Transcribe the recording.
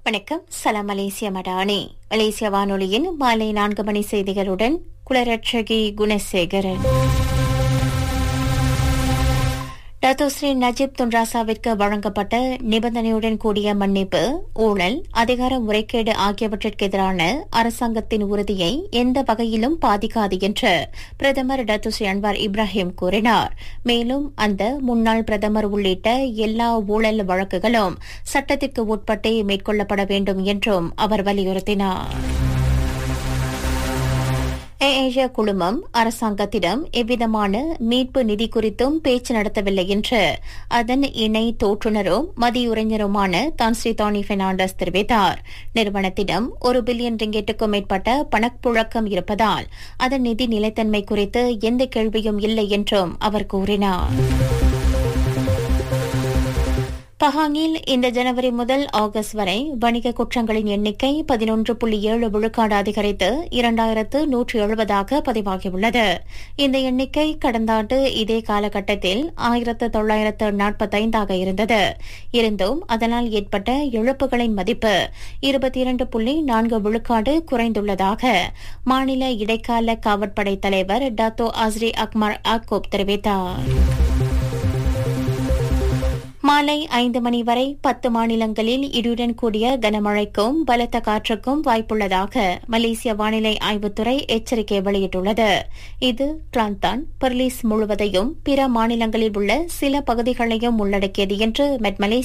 வணக்கம் சலாம் மலேசிய மடானி மலேசிய வானொலியின் மாலை நான்கு மணி செய்திகளுடன் குலரட்சகி குணசேகரன் டத்தோஸ்ரீ நஜீப் துன்ராசாவிற்கு வழங்கப்பட்ட நிபந்தனையுடன் கூடிய மன்னிப்பு ஊழல் அதிகார முறைகேடு ஆகியவற்றிற்கு எதிரான அரசாங்கத்தின் உறுதியை எந்த வகையிலும் பாதிக்காது என்று பிரதமர் டத்துஸ்ரீ அன்வார் இப்ராஹிம் கூறினார் மேலும் அந்த முன்னாள் பிரதமர் உள்ளிட்ட எல்லா ஊழல் வழக்குகளும் சட்டத்திற்கு உட்பட்டே மேற்கொள்ளப்பட வேண்டும் என்றும் அவர் வலியுறுத்தினார் ஏஏஷியா குழுமம் அரசாங்கத்திடம் எவ்விதமான மீட்பு நிதி குறித்தும் பேச்சு நடத்தவில்லை என்று அதன் இணை தோற்றுநரும் மதியுரைஞருமான தான்ஸ்ரீ தானி பெர்னாண்டஸ் தெரிவித்தார் நிறுவனத்திடம் ஒரு பில்லியன் ரிங்கெட்டுக்கும் மேற்பட்ட பணப்புழக்கம் இருப்பதால் அதன் நிதி நிலைத்தன்மை குறித்து எந்த கேள்வியும் இல்லை என்றும் அவர் கூறினார் பஹாங்கில் இந்த ஜனவரி முதல் ஆகஸ்ட் வரை வணிக குற்றங்களின் எண்ணிக்கை பதினொன்று புள்ளி ஏழு விழுக்காடு அதிகரித்து இரண்டாயிரத்து நூற்று எழுபதாக பதிவாகியுள்ளது இந்த எண்ணிக்கை கடந்த ஆண்டு இதே காலகட்டத்தில் ஆயிரத்து தொள்ளாயிரத்து நாற்பத்தைந்தாக இருந்தது இருந்தும் அதனால் ஏற்பட்ட இழப்புகளின் மதிப்பு இருபத்தி இரண்டு புள்ளி நான்கு விழுக்காடு குறைந்துள்ளதாக மாநில இடைக்கால காவற்படை தலைவர் டாத்தோ அஸ்ரி அக்மர் ஆக்கோப் தெரிவித்தார் மாலை ஐந்து மணி வரை பத்து மாநிலங்களில் இடியுடன் கூடிய கனமழைக்கும் பலத்த காற்றுக்கும் வாய்ப்புள்ளதாக மலேசிய வானிலை ஆய்வுத்துறை எச்சரிக்கை வெளியிட்டுள்ளது இது கிளாந்தான் பெர்லிஸ் முழுவதையும் பிற மாநிலங்களில் உள்ள சில பகுதிகளையும் உள்ளடக்கியது என்று மெட் மலேசியா